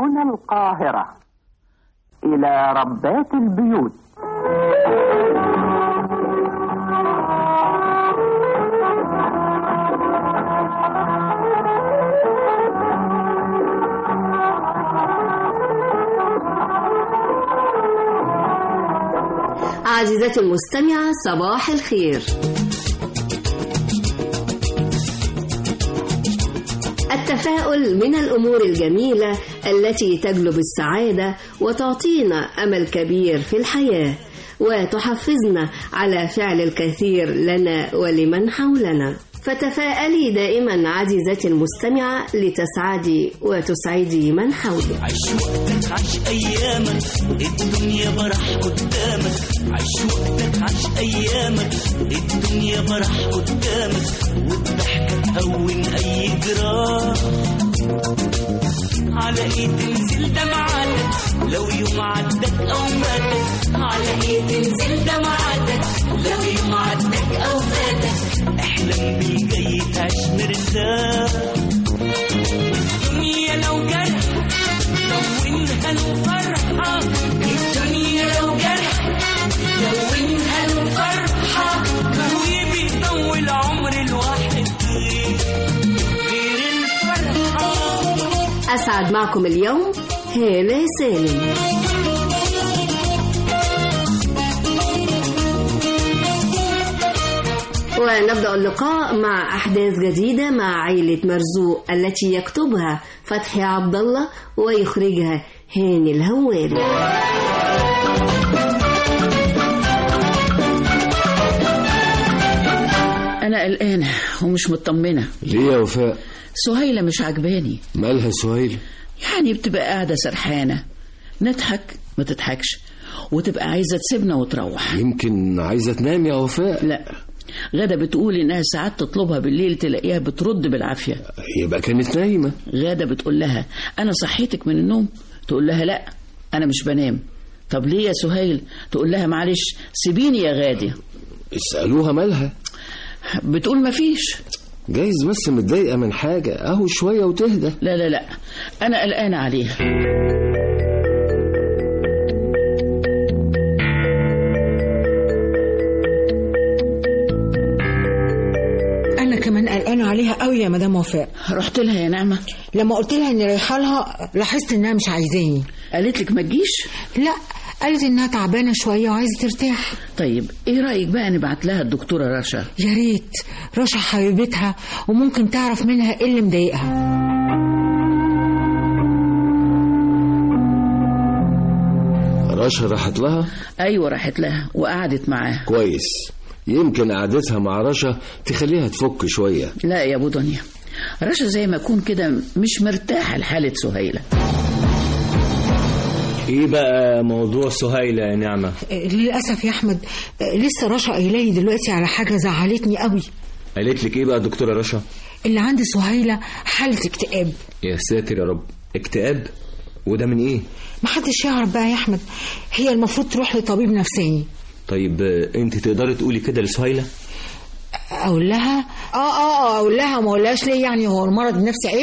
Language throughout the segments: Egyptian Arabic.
من القاهرة إلى ربات البيوت عزيزتي المستمعة صباح الخير التفاؤل من الأمور الجميلة التي تجلب السعادة وتعطينا أمل كبير في الحياة وتحفزنا على فعل الكثير لنا ولمن حولنا فتفائلي دائما عزيزتي المستمعة لتسعدي وتسعدي من حولك عيش وقتك عيش ايامك الدنيا برح قدامك عيش وقتك عيش ايامك الدنيا برح قدامك والضحكة تهون اي جراح على ايه تنزل دمعاتك لو يوم عدك او فاتك على ايه تنزل دمعاتك لو يوم عدك او فاتك احلم بالجاي تعيش مرتاح الدنيا لو جرح لونها له فرحة الدنيا لو جرح لونها له فرحة وهو بيطول عمر الواحد غير غير الفرحة أسعد معكم اليوم هالة سالم ونبدأ اللقاء مع أحداث جديدة مع عائلة مرزوق التي يكتبها فتحي عبد الله ويخرجها هاني الهواري أنا قلقانة ومش مطمنة ليه يا وفاء سهيلة مش عجباني مالها سهيل يعني بتبقى قاعدة سرحانة نضحك ما تضحكش وتبقى عايزة تسيبنا وتروح يمكن عايزة تنام يا وفاء لا غادة بتقول إنها ساعات تطلبها بالليل تلاقيها بترد بالعافية يبقى كانت نايمة غادة بتقول لها أنا صحيتك من النوم تقول لها لا أنا مش بنام طب ليه يا سهيل تقول لها معلش سيبيني يا غادة اسألوها مالها بتقول مفيش جايز بس متضايقة من حاجة اهو شوية وتهدى لا لا لا أنا قلقانة عليها انا كمان قلقانه عليها قوي يا مدام وفاء رحت لها يا نعمة لما قلت لها اني رايحه لها لاحظت انها مش عايزاني قالت لك ما تجيش لا قالت انها تعبانه شويه وعايزه ترتاح طيب ايه رأيك بقى نبعت لها الدكتورة رشا يا ريت رشا حبيبتها وممكن تعرف منها ايه اللي مضايقها رشا راحت لها ايوه راحت لها وقعدت معاها كويس يمكن قعدتها مع رشا تخليها تفك شوية لا يا ابو دنيا رشا زي ما اكون كده مش مرتاحه لحاله سهيله ايه بقى موضوع سهيلة يا نعمة آه، للاسف يا احمد آه، لسه رشا قايله لي دلوقتي على حاجه زعلتني قوي قالت لك ايه بقى دكتورة رشا اللي عند سهيله حاله اكتئاب يا ساتر يا رب اكتئاب وده من ايه محدش يعرف بقى يا احمد هي المفروض تروح لطبيب نفساني طيب آه، انت تقدري تقولي كده لسهيلة اقول لها اه اه اه اقول لها ما اقولهاش ليه يعني هو المرض النفسي عيب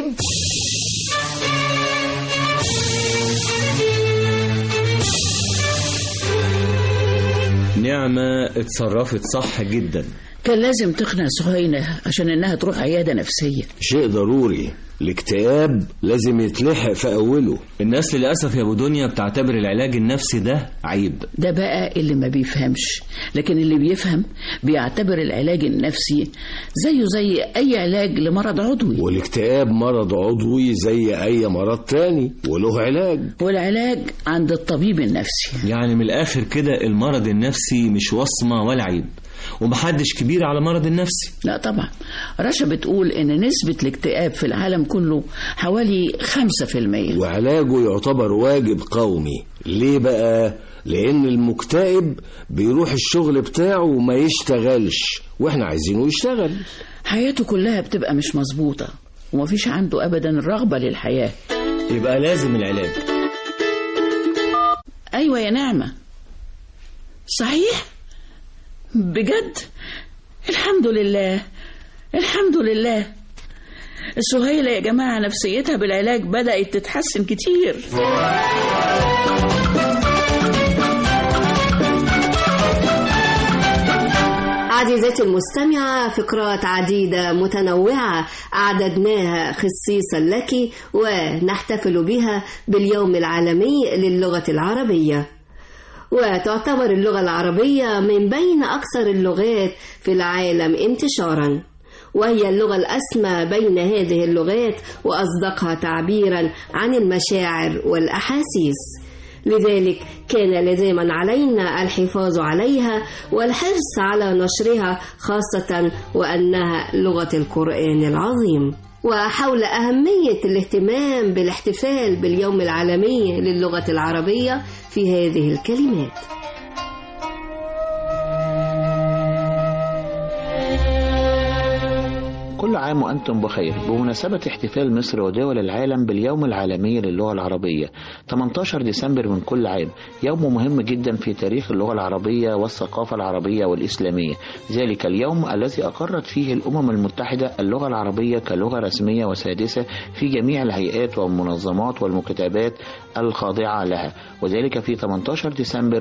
نعمة اتصرفت صح جدا كان لازم تقنع سهيله عشان انها تروح عياده نفسيه شيء ضروري الاكتئاب لازم يتلحق في أوله الناس للأسف يا أبو دنيا بتعتبر العلاج النفسي ده عيب ده بقى اللي ما بيفهمش لكن اللي بيفهم بيعتبر العلاج النفسي زيه زي اي علاج لمرض عضوي والاكتئاب مرض عضوي زي أي مرض تاني وله علاج والعلاج عند الطبيب النفسي يعني من الآخر كده المرض النفسي مش وصمة ولا عيب ومحدش كبير على مرض النفسي لا طبعا رشا بتقول ان نسبة الاكتئاب في العالم كله حوالي 5% وعلاجه يعتبر واجب قومي ليه بقى لان المكتئب بيروح الشغل بتاعه وما يشتغلش واحنا عايزينه يشتغل حياته كلها بتبقى مش مظبوطة ومفيش عنده ابدا رغبة للحياة يبقى لازم العلاج ايوه يا نعمة صحيح بجد الحمد لله الحمد لله سهيلة يا جماعة نفسيتها بالعلاج بدأت تتحسن كتير عزيزتي المستمعة فقرات عديدة متنوعة أعددناها خصيصا لك ونحتفل بها باليوم العالمي للغة العربية وتعتبر اللغة العربية من بين أكثر اللغات في العالم انتشارا وهي اللغة الأسمى بين هذه اللغات وأصدقها تعبيرا عن المشاعر والأحاسيس لذلك كان لزاما علينا الحفاظ عليها والحرص على نشرها خاصة وأنها لغة القرآن العظيم وحول أهمية الاهتمام بالاحتفال باليوم العالمي للغة العربية في هذه الكلمات كل عام وأنتم بخير بمناسبة احتفال مصر ودول العالم باليوم العالمي للغة العربية 18 ديسمبر من كل عام يوم مهم جدا في تاريخ اللغة العربية والثقافة العربية والإسلامية ذلك اليوم الذي أقرت فيه الأمم المتحدة اللغة العربية كلغة رسمية وسادسة في جميع الهيئات والمنظمات والمكتبات الخاضعة لها وذلك في 18 ديسمبر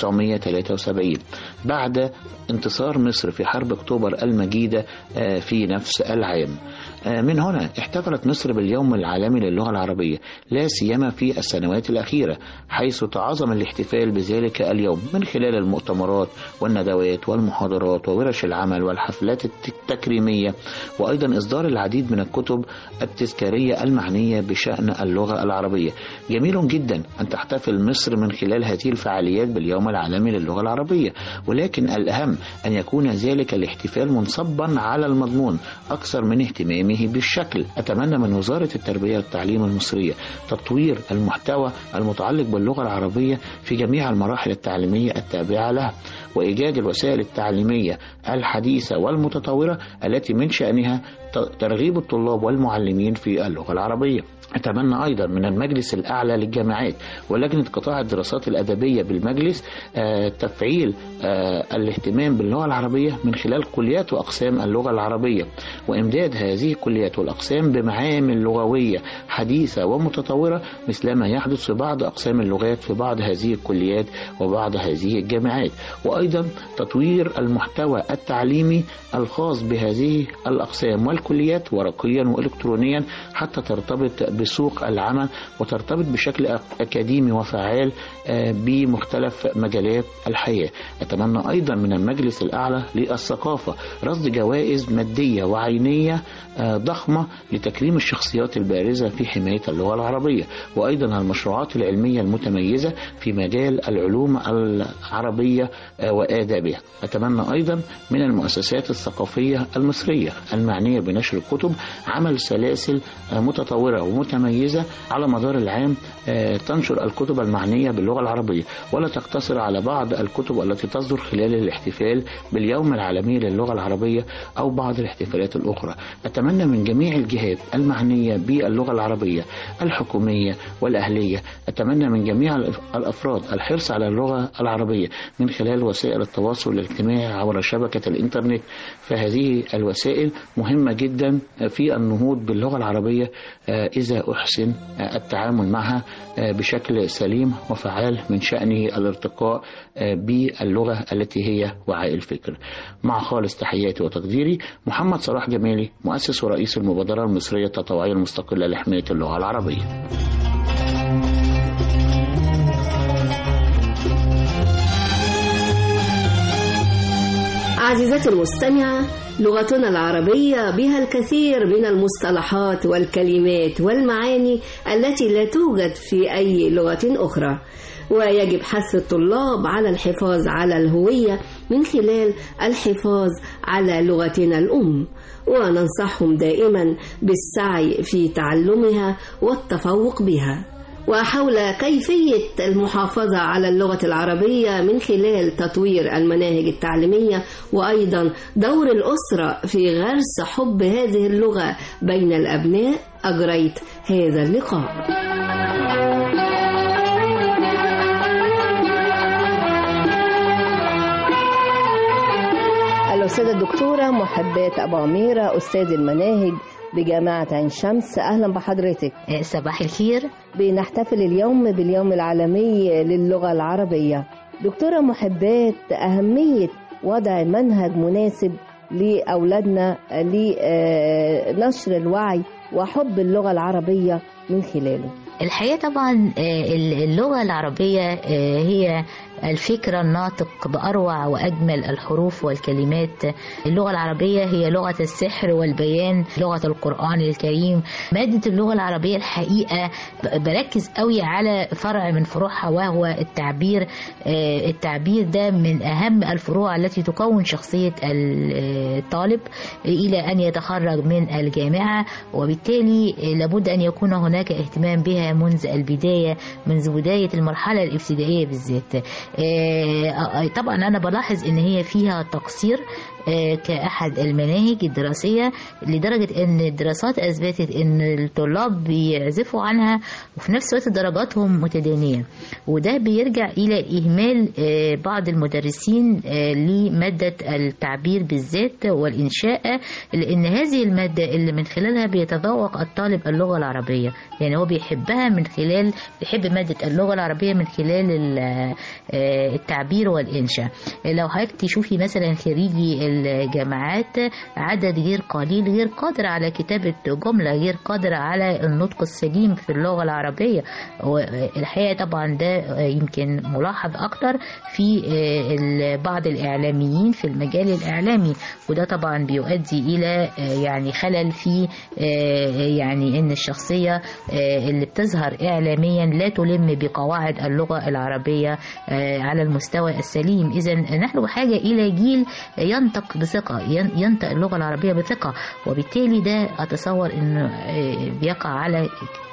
1973 بعد انتصار مصر في حرب أكتوبر المجيدة آه، في نفس العام آه، من هنا احتفلت مصر باليوم العالمي للغة العربية لا سيما في السنوات الأخيرة حيث تعظم الاحتفال بذلك اليوم من خلال المؤتمرات والندوات والمحاضرات وورش العمل والحفلات التكريمية وأيضا إصدار العديد من الكتب التذكارية المعنية بشأن اللغة العربية جميل جدا أن تحتفل مصر من خلال هذه الفعاليات باليوم العالمي للغة العربية ولكن الأهم أن يكون ذلك الاحتفال منصبا على المضمون أكثر من اهتمامه بالشكل أتمنى من وزارة التربية والتعليم المصرية تطوير المحتوى المتعلق باللغة العربية في جميع المراحل التعليمية التابعة لها وإيجاد الوسائل التعليمية الحديثة والمتطورة التي من شأنها ترغيب الطلاب والمعلمين في اللغة العربية أتمنى أيضا من المجلس الأعلى للجامعات ولجنة قطاع الدراسات الأدبية بالمجلس آه، تفعيل آه، الاهتمام باللغة العربية من خلال كليات وأقسام اللغة العربية وإمداد هذه الكليات والأقسام بمعامل لغوية حديثة ومتطورة مثل ما يحدث في بعض أقسام اللغات في بعض هذه الكليات وبعض هذه الجامعات وأيضا تطوير المحتوى التعليمي الخاص بهذه الأقسام والكليات ورقيا وإلكترونيا حتى ترتبط بسوق العمل وترتبط بشكل أكاديمي وفعال آه، بمختلف مجالات الحياة أتمنى أيضا من المجلس الأعلى للثقافة رصد جوائز مادية وعينية آه، ضخمة لتكريم الشخصيات البارزة في حماية اللغة العربية وأيضا المشروعات العلمية المتميزة في مجال العلوم العربية آه، وآدابها أتمنى أيضا من المؤسسات الثقافية المصرية المعنية بنشر الكتب عمل سلاسل آه، متطورة ومتميزة على مدار العام آه، تنشر الكتب المعنية باللغة العربية ولا تقتصر على بعض الكتب التي تصدر خلال الاحتفال باليوم العالمي للغة العربية أو بعض الاحتفالات الأخرى أتمنى من جميع الجهات المعنية باللغة العربية الحكومية والأهلية أتمنى من جميع الأف- الأفراد الحرص على اللغة العربية من خلال وسائل التواصل الاجتماعي عبر شبكة الإنترنت فهذه الوسائل مهمة جدا في النهوض باللغة العربية آه، إذا أحسن آه، التعامل معها آه، بشكل سليم وفعال من شأنه الارتقاء آه، باللغة التي هي وعاء الفكر مع خالص تحياتي وتقديري محمد صلاح جمالي مؤسس ورئيس المبادرة المصرية التطوعية المستقلة لحماية اللغة العربية عزيزتي المستمعة لغتنا العربية بها الكثير من المصطلحات والكلمات والمعاني التي لا توجد في أي لغة أخرى ويجب حث الطلاب على الحفاظ على الهوية من خلال الحفاظ على لغتنا الأم وننصحهم دائما بالسعي في تعلمها والتفوق بها وحول كيفية المحافظة على اللغة العربية من خلال تطوير المناهج التعليمية وأيضا دور الأسرة في غرس حب هذه اللغة بين الأبناء أجريت هذا اللقاء الأستاذة الدكتورة محبات أبو عميرة أستاذ المناهج بجامعة عين شمس أهلا بحضرتك صباح الخير بنحتفل اليوم باليوم العالمي للغة العربية دكتورة محبات أهمية وضع منهج مناسب لأولادنا لنشر الوعي وحب اللغة العربية من خلاله الحقيقة طبعا اللغة العربية هي الفكرة الناطق بأروع وأجمل الحروف والكلمات اللغة العربية هي لغة السحر والبيان لغة القرآن الكريم مادة اللغة العربية الحقيقة بركز قوي على فرع من فروعها وهو التعبير التعبير ده من أهم الفروع التي تكون شخصية الطالب إلى أن يتخرج من الجامعة وبالتالي لابد أن يكون هناك اهتمام بها منذ البداية منذ بداية المرحلة الابتدائية بالذات طبعا انا بلاحظ ان هي فيها تقصير كأحد المناهج الدراسية لدرجة أن الدراسات أثبتت أن الطلاب بيعزفوا عنها وفي نفس الوقت درجاتهم متدانية وده بيرجع إلى إهمال بعض المدرسين لمادة التعبير بالذات والإنشاء لأن هذه المادة اللي من خلالها بيتذوق الطالب اللغة العربية يعني هو بيحبها من خلال بيحب مادة اللغة العربية من خلال التعبير والإنشاء لو حضرتك تشوفي مثلا خريجي الجامعات عدد غير قليل غير قادر على كتابة جملة غير قادر على النطق السليم في اللغة العربية والحقيقة طبعا ده يمكن ملاحظ أكتر في بعض الإعلاميين في المجال الإعلامي وده طبعا بيؤدي إلى يعني خلل في يعني إن الشخصية اللي بتظهر إعلاميا لا تلم بقواعد اللغة العربية على المستوى السليم إذا نحن بحاجة إلى جيل ينطق بثقة ينطق اللغة العربية بثقة وبالتالي ده أتصور أنه بيقع على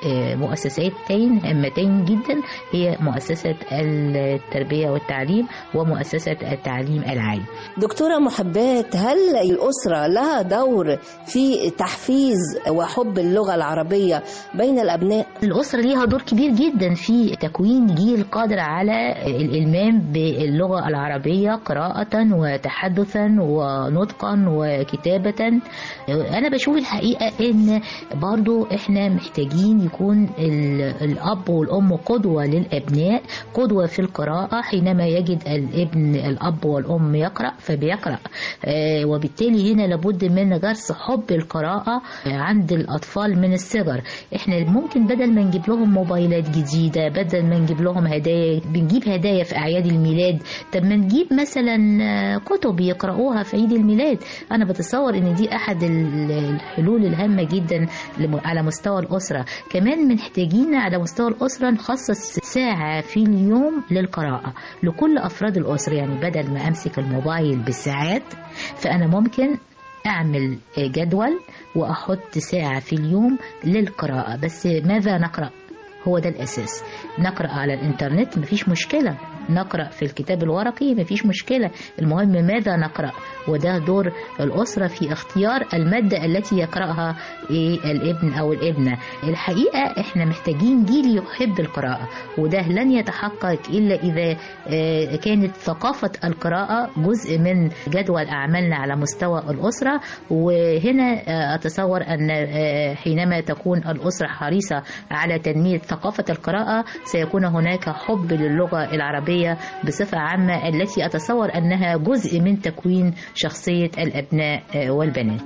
مؤسستين هامتين جدا هي مؤسسة التربية والتعليم ومؤسسة التعليم العالي دكتورة محبات هل الأسرة لها دور في تحفيز وحب اللغة العربية بين الأبناء؟ الأسرة ليها دور كبير جدا في تكوين جيل قادر على الإلمام باللغة العربية قراءة وتحدثا ونطقا وكتابة أنا بشوف الحقيقة إن برضو إحنا محتاجين يكون الأب والأم قدوة للأبناء قدوة في القراءة حينما يجد الابن الأب والأم يقرأ فبيقرأ وبالتالي هنا لابد من غرس حب القراءة عند الأطفال من الصغر إحنا ممكن بدل ما نجيب لهم موبايلات جديدة بدل ما نجيب لهم هدايا بنجيب هدايا في أعياد الميلاد طب ما نجيب مثلا كتب يقرأوها في عيد الميلاد أنا بتصور إن دي أحد الحلول الهامة جدا على مستوى الأسرة كمان محتاجين على مستوى الأسرة نخصص ساعة في اليوم للقراءة لكل أفراد الأسرة يعني بدل ما أمسك الموبايل بالساعات فأنا ممكن أعمل جدول وأحط ساعة في اليوم للقراءة بس ماذا نقرأ هو ده الأساس نقرأ على الإنترنت مفيش مشكلة نقرأ في الكتاب الورقي مفيش مشكلة المهم ماذا نقرأ وده دور الأسرة في اختيار المادة التي يقرأها الابن أو الابنة الحقيقة احنا محتاجين جيل يحب القراءة وده لن يتحقق إلا إذا كانت ثقافة القراءة جزء من جدول أعمالنا على مستوى الأسرة وهنا أتصور أن حينما تكون الأسرة حريصة على تنمية ثقافة القراءة سيكون هناك حب للغة العربية بصفة عامة التي أتصور أنها جزء من تكوين شخصية الأبناء والبنات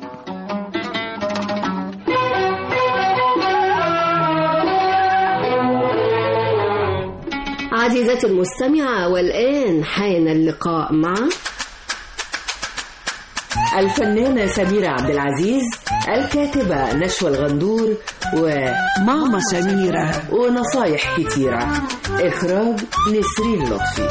عزيزتي المستمعة والآن حان اللقاء مع الفنانة سميرة عبد العزيز الكاتبة نشوى الغندور وماما سميرة ونصايح كتيرة إخراج نسرين لطفي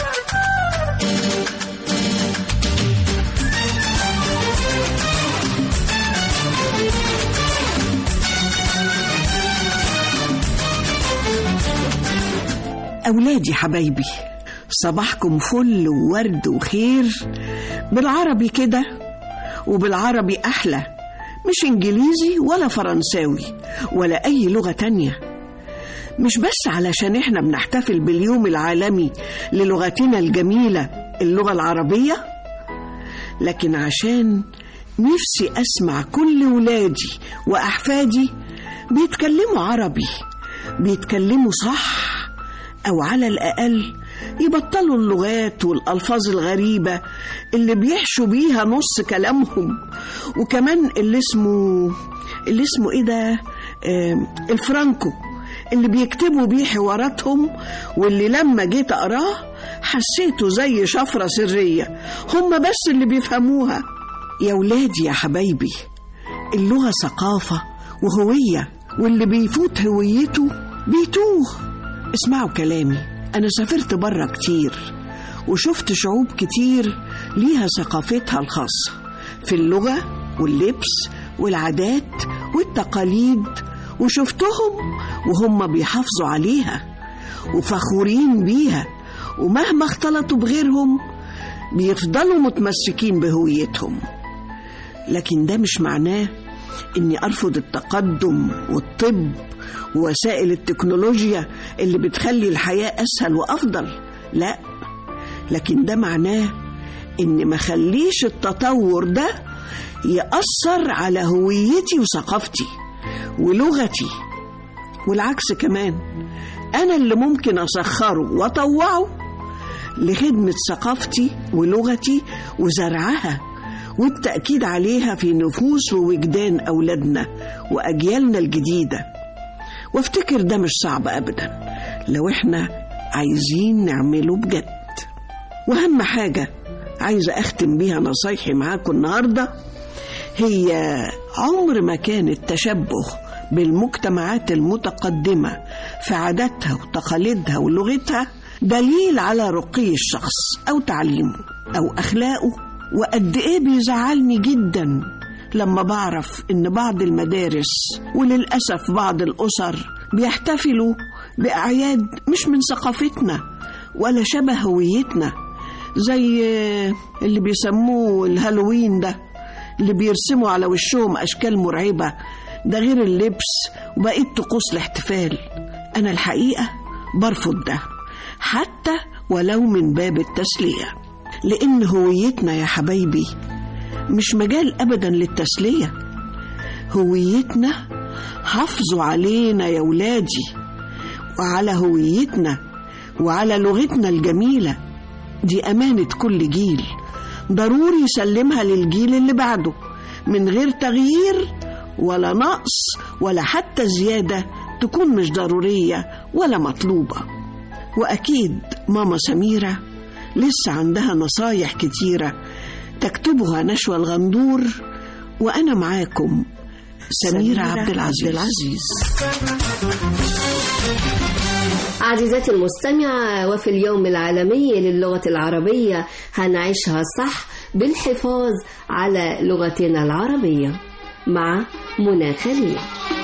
أولادي حبايبي صباحكم فل وورد وخير بالعربي كده وبالعربي أحلى مش إنجليزي ولا فرنساوي ولا أي لغة تانية مش بس علشان إحنا بنحتفل باليوم العالمي للغتنا الجميلة اللغة العربية لكن عشان نفسي أسمع كل ولادي وأحفادي بيتكلموا عربي بيتكلموا صح أو على الأقل يبطلوا اللغات والألفاظ الغريبة اللي بيحشوا بيها نص كلامهم وكمان اللي اسمه اللي اسمه إيه ده آم، الفرانكو اللي بيكتبوا بيه حواراتهم واللي لما جيت أقراه حسيته زي شفرة سرية هم بس اللي بيفهموها يا ولادي يا حبايبي اللغة ثقافة وهوية واللي بيفوت هويته بيتوه اسمعوا كلامي أنا سافرت برا كتير وشفت شعوب كتير ليها ثقافتها الخاصة في اللغة واللبس والعادات والتقاليد وشفتهم وهم بيحافظوا عليها وفخورين بيها ومهما اختلطوا بغيرهم بيفضلوا متمسكين بهويتهم لكن ده مش معناه اني ارفض التقدم والطب ووسائل التكنولوجيا اللي بتخلي الحياة اسهل وافضل لا لكن ده معناه اني ما خليش التطور ده يأثر على هويتي وثقافتي ولغتي والعكس كمان انا اللي ممكن اسخره واطوعه لخدمة ثقافتي ولغتي وزرعها والتأكيد عليها في نفوس ووجدان أولادنا وأجيالنا الجديدة وافتكر ده مش صعب أبدا لو احنا عايزين نعمله بجد وأهم حاجة عايزة أختم بيها نصايحي معاكم النهاردة هي عمر ما كان التشبه بالمجتمعات المتقدمة في عاداتها وتقاليدها ولغتها دليل على رقي الشخص أو تعليمه أو أخلاقه وقد إيه بيزعلني جدا لما بعرف إن بعض المدارس وللأسف بعض الأسر بيحتفلوا بأعياد مش من ثقافتنا ولا شبه هويتنا زي اللي بيسموه الهالوين ده اللي بيرسموا على وشهم أشكال مرعبة ده غير اللبس وبقية طقوس الاحتفال أنا الحقيقة برفض ده حتى ولو من باب التسلية لأن هويتنا يا حبايبي مش مجال أبدا للتسلية هويتنا حافظوا علينا يا ولادي وعلى هويتنا وعلى لغتنا الجميلة دي أمانة كل جيل ضروري يسلمها للجيل اللي بعده من غير تغيير ولا نقص ولا حتى زيادة تكون مش ضرورية ولا مطلوبة وأكيد ماما سميرة لسه عندها نصايح كتيرة تكتبها نشوى الغندور وأنا معاكم سميرة عبد العزيز, العزيز. عزيزتي المستمعة وفي اليوم العالمي للغة العربية هنعيشها صح بالحفاظ على لغتنا العربية مع منى خليل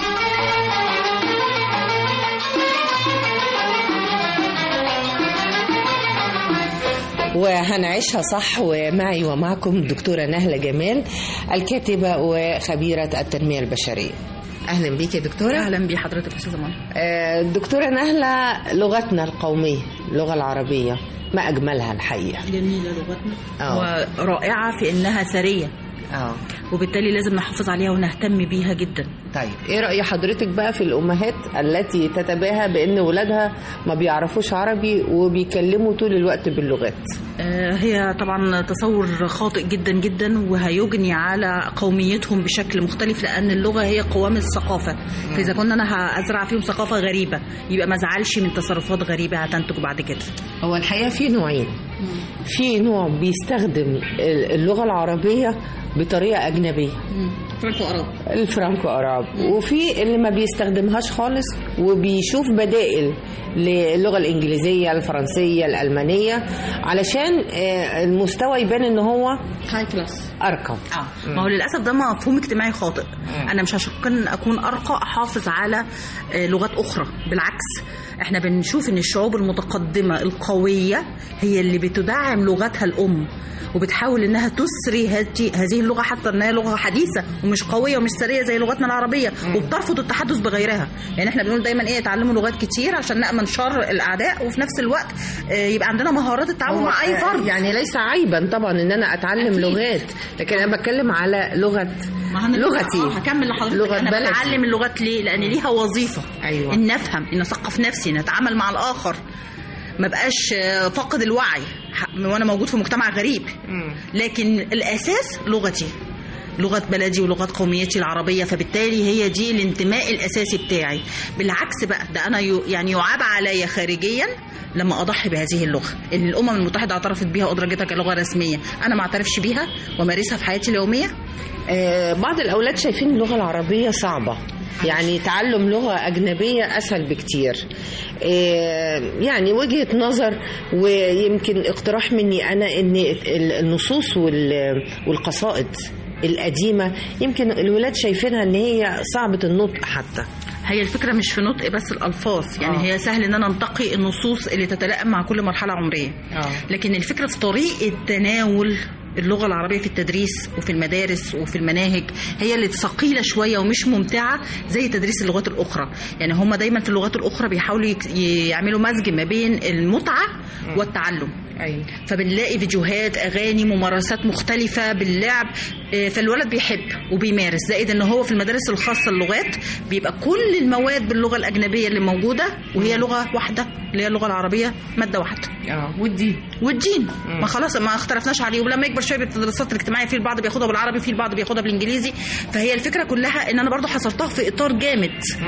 وهنعيشها صح ومعي ومعكم الدكتورة نهلة جمال الكاتبة وخبيرة التنمية البشرية أهلا بيك يا دكتورة اهلا بحضرتك استاذه منى آه، دكتورة نهلة لغتنا القومية اللغة العربية ما أجملها الحقيقة جميله لغتنا آه. ورائعه في انها ثريه اه وبالتالي لازم نحافظ عليها ونهتم بيها جدا طيب ايه رأي حضرتك بقى في الأمهات التي تتباهى بأن ولادها ما بيعرفوش عربي وبيكلموا طول الوقت باللغات آه، هي طبعا تصور خاطئ جدا جدا وهيجني على قوميتهم بشكل مختلف لان اللغه هي قوام الثقافه فاذا كنا انا هزرع فيهم ثقافه غريبه يبقى ما ازعلش من تصرفات غريبه هتنتج بعد كده هو الحقيقة في نوعين في نوع بيستخدم اللغة العربية بطريقة أجنبية فرانكو اراب الفرانكو أراب وفي اللي ما بيستخدمهاش خالص وبيشوف بدائل للغة الإنجليزية الفرنسية الألمانية علشان آه، المستوى يبان إن هو هاي كلاس أرقى اه ما هو للاسف ده مفهوم اجتماعي خاطئ انا مش عشان اكون ارقى احافظ على آه، لغات اخرى بالعكس احنا بنشوف ان الشعوب المتقدمه القويه هي اللي بتدعم لغتها الام وبتحاول انها تسري هذه هذه اللغه حتى انها لغه حديثه ومش قويه ومش سريه زي لغتنا العربيه وبترفض التحدث بغيرها يعني احنا بنقول دايما ايه اتعلموا لغات كتير عشان نامن شر الاعداء وفي نفس الوقت آه، يبقى عندنا مهارات التعامل هو، مع اي آه، فرد يعني ليس عيبا طبعا ان انا اتعلم أكيد. لغات لكن انا بتكلم على لغه ما هنرجع- لغتي آه، هكمل لحضرتك لغه انا بلدي بتعلم اللغات ليه لان ليها وظيفه أيوة. ان افهم ان اثقف نفسي ان اتعامل مع الاخر ما بقاش آه، فاقد الوعي ح- وانا موجود في مجتمع غريب لكن الاساس لغتي لغة بلدي ولغة قوميتي العربية فبالتالي هي دي الانتماء الأساسي بتاعي بالعكس بقى ده أنا يو- يعني يعاب علي خارجيا لما أضحي بهذه اللغة اللي الأمم المتحدة اعترفت بيها وأدرجتها كلغة رسمية أنا ما اعترفش بيها ومارسها في حياتي اليومية آه، بعض الأولاد شايفين اللغة العربية صعبة يعني تعلم لغة أجنبية أسهل بكتير آه، يعني وجهة نظر ويمكن اقتراح مني أنا أن ال- النصوص وال- والقصائد القديمة يمكن الولاد شايفينها أن هي صعبة النطق حتى هي الفكرة مش في نطق بس الألفاظ يعني آه. هي سهل إن أنا أنتقي النصوص اللي تتلائم مع كل مرحلة عمرية لكن الفكرة في طريقة تناول اللغة العربية في التدريس وفي المدارس وفي المناهج هي اللي ثقيلة شوية ومش ممتعة زي تدريس اللغات الأخرى يعني هم دايما في اللغات الأخرى بيحاولوا يك- يعملوا مزج ما بين المتعة والتعلم أيوة. فبنلاقي فيديوهات اغاني ممارسات مختلفه باللعب آه، فالولد بيحب وبيمارس زائد ان هو في المدارس الخاصه اللغات بيبقى كل المواد باللغه الاجنبيه اللي موجوده وهي لغه واحده اللي هي اللغه العربيه ماده واحده اه والدين والدين ما خلاص ما اختلفناش عليه ولما يكبر شويه بالدراسات الاجتماعيه في البعض بياخدها بالعربي في البعض بياخدها بالانجليزي فهي الفكره كلها ان انا برضو حصرتها في اطار جامد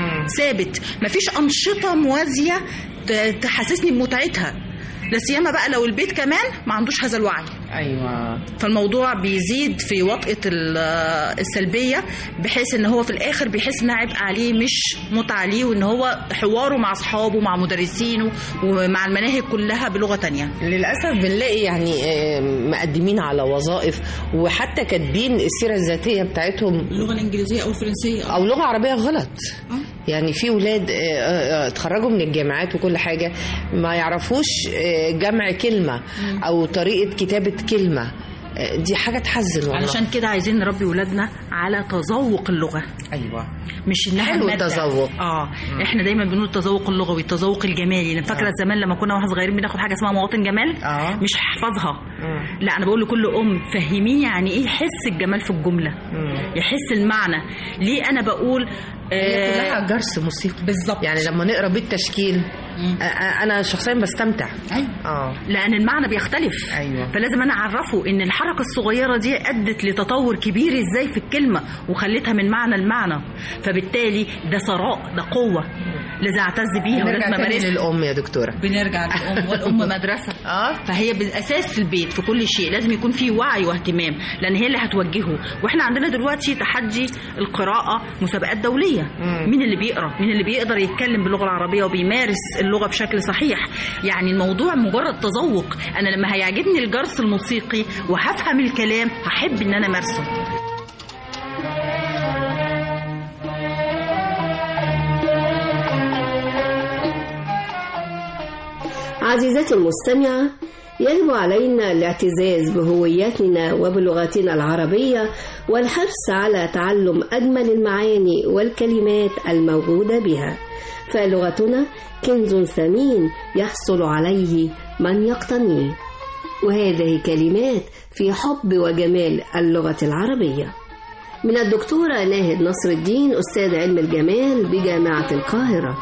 ثابت مفيش انشطه موازيه ت- تحسسني بمتعتها لا سيما بقى لو البيت كمان ما عندوش هذا الوعي ايوه فالموضوع بيزيد في وطئة ال- السلبية بحيث ان هو في الاخر بيحس انها عبء عليه مش متعة ليه وان هو حواره مع اصحابه مع مدرسينه ومع المناهج كلها بلغة تانية للاسف بنلاقي يعني آه، مقدمين على وظائف وحتى كاتبين السيره الذاتيه بتاعتهم اللغة الانجليزية او الفرنسية او لغه عربيه غلط يعني في ولاد آه، آه، اتخرجوا من الجامعات وكل حاجه ما يعرفوش آه، جمع كلمه او طريقه كتابه كلمه آه، دي حاجه تحزن والله علشان كده عايزين نربي ولادنا على تذوق اللغة ايوه مش انها حلو مادة. التذوق. اه احنا دايما بنقول التذوق اللغوي التذوق الجمالي انا فاكره زمان لما كنا واحنا صغيرين بناخد حاجه اسمها مواطن جمال اه مش هحفظها لا انا بقول لكل ام فهميني يعني ايه يحس الجمال في الجمله يحس المعنى ليه انا بقول هي آه، كلها جرس موسيقي بالظبط يعني لما نقرا بالتشكيل آه، آه، انا شخصيا بستمتع ايوه اه لان المعنى بيختلف ايوه فلازم انا اعرفه ان الحركه الصغيره دي ادت لتطور كبير ازاي في الكلمه وخلتها من معنى لمعنى فبالتالي ده ثراء ده قوه لازم اعتز بيها ولازم نرجع تاني امارسها للام يا دكتوره بنرجع للام والام مدرسه اه فهي بالاساس في البيت في كل شيء لازم يكون في وعي واهتمام لان هي اللي هتوجهه واحنا عندنا دلوقتي تحدي القراءه مسابقات دوليه مين اللي بيقرا مين اللي بيقدر يتكلم باللغه العربيه وبيمارس اللغه بشكل صحيح يعني الموضوع مجرد تذوق انا لما هيعجبني الجرس الموسيقي وهفهم الكلام هحب ان انا امارسه عزيزتي المستمعة يجب علينا الاعتزاز بهويتنا وبلغتنا العربية والحرص على تعلم أجمل المعاني والكلمات الموجودة بها فلغتنا كنز ثمين يحصل عليه من يقتنيه وهذه كلمات في حب وجمال اللغة العربية من الدكتورة ناهد نصر الدين أستاذ علم الجمال بجامعة القاهرة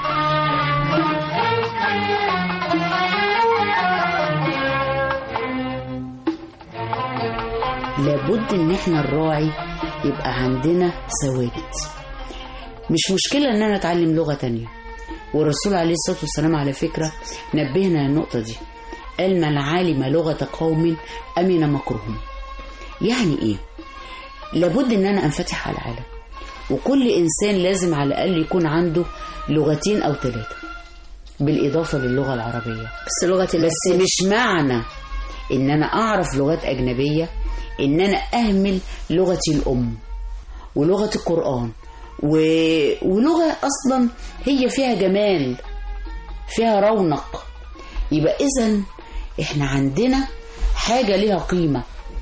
لابد ان احنا نراعي يبقى عندنا ثوابت مش مشكلة ان انا اتعلم لغة تانية والرسول عليه الصلاة والسلام على فكرة نبهنا للنقطة دي قال من علم لغة قوم أمن مكرهم يعني ايه لابد ان انا انفتح على العالم وكل انسان لازم على الاقل يكون عنده لغتين او ثلاثة بالاضافة للغة العربية بس لغة بس مش معنى ان انا اعرف لغات اجنبية ان انا اهمل لغتي الام ولغة القرآن و... ولغة اصلا هي فيها جمال فيها رونق يبقى اذا احنا عندنا حاجة ليها قيمة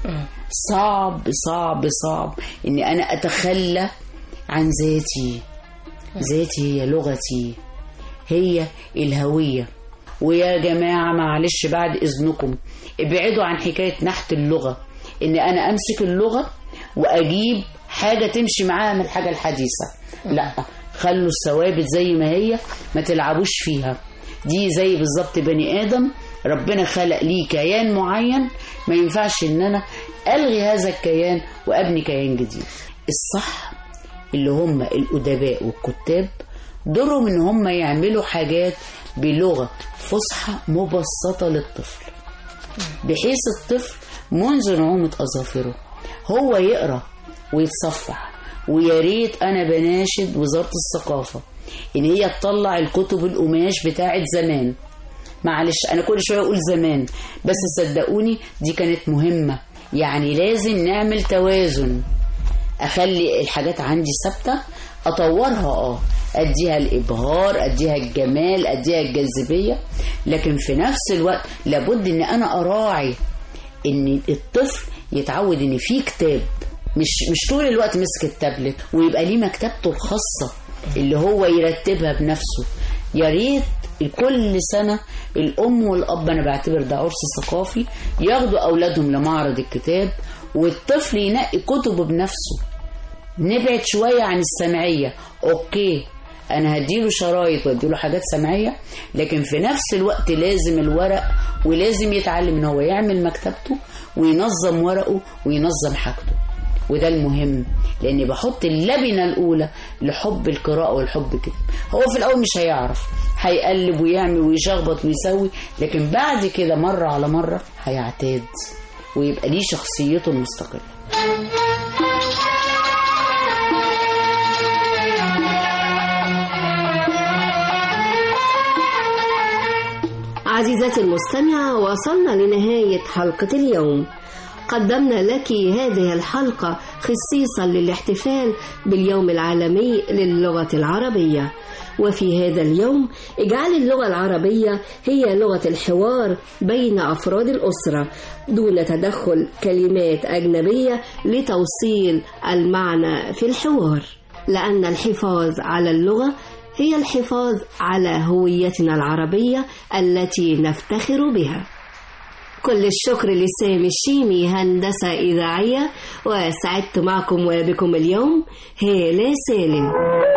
صعب صعب صعب اني انا اتخلى عن ذاتي ذاتي هي لغتي هي الهوية ويا جماعة معلش بعد إذنكم ابعدوا عن حكاية نحت اللغة إن أنا أمسك اللغة وأجيب حاجة تمشي معاها من الحاجة الحديثة لا خلوا الثوابت زي ما هي ما تلعبوش فيها دي زي بالظبط بني آدم ربنا خلق ليه كيان معين ما ينفعش إن أنا ألغي هذا الكيان وأبني كيان جديد الصح اللي هم الأدباء والكتاب دورهم ان هم يعملوا حاجات بلغة فصحى مبسطة للطفل بحيث الطفل منذ نعومة أظافره هو يقرأ ويتصفح ويا ريت أنا بناشد وزارة الثقافة إن هي تطلع الكتب القماش بتاعت زمان معلش أنا كل شوية أقول زمان بس صدقوني دي كانت مهمة يعني لازم نعمل توازن اخلي الحاجات عندي ثابته اطورها اه اديها الابهار اديها الجمال اديها الجاذبيه لكن في نفس الوقت لابد ان انا اراعي ان الطفل يتعود ان في كتاب مش مش طول الوقت مسك التابلت ويبقى ليه مكتبته الخاصه اللي هو يرتبها بنفسه يا ريت كل سنة الأم والأب أنا بعتبر ده عرس ثقافي ياخدوا أولادهم لمعرض الكتاب والطفل ينقي كتبه بنفسه نبعد شوية عن السمعية أوكي أنا هديله شرايط واديله حاجات سمعية لكن في نفس الوقت لازم الورق ولازم يتعلم إن هو يعمل مكتبته وينظم ورقه وينظم حاجته وده المهم لاني بحط اللبنه الاولى لحب القراءه والحب كده هو في الاول مش هيعرف هيقلب ويعمل ويشخبط ويسوي لكن بعد كده مره على مره هيعتاد ويبقى ليه شخصيته المستقله عزيزتي المستمعة وصلنا لنهاية حلقة اليوم قدمنا لك هذه الحلقة خصيصا للاحتفال باليوم العالمي للغة العربية وفي هذا اليوم اجعل اللغة العربية هي لغة الحوار بين أفراد الأسرة دون تدخل كلمات أجنبية لتوصيل المعنى في الحوار لأن الحفاظ على اللغة هي الحفاظ على هويتنا العربية التي نفتخر بها كل الشكر لسامي الشيمي هندسة إذاعية وسعدت معكم وبكم اليوم هالة سالم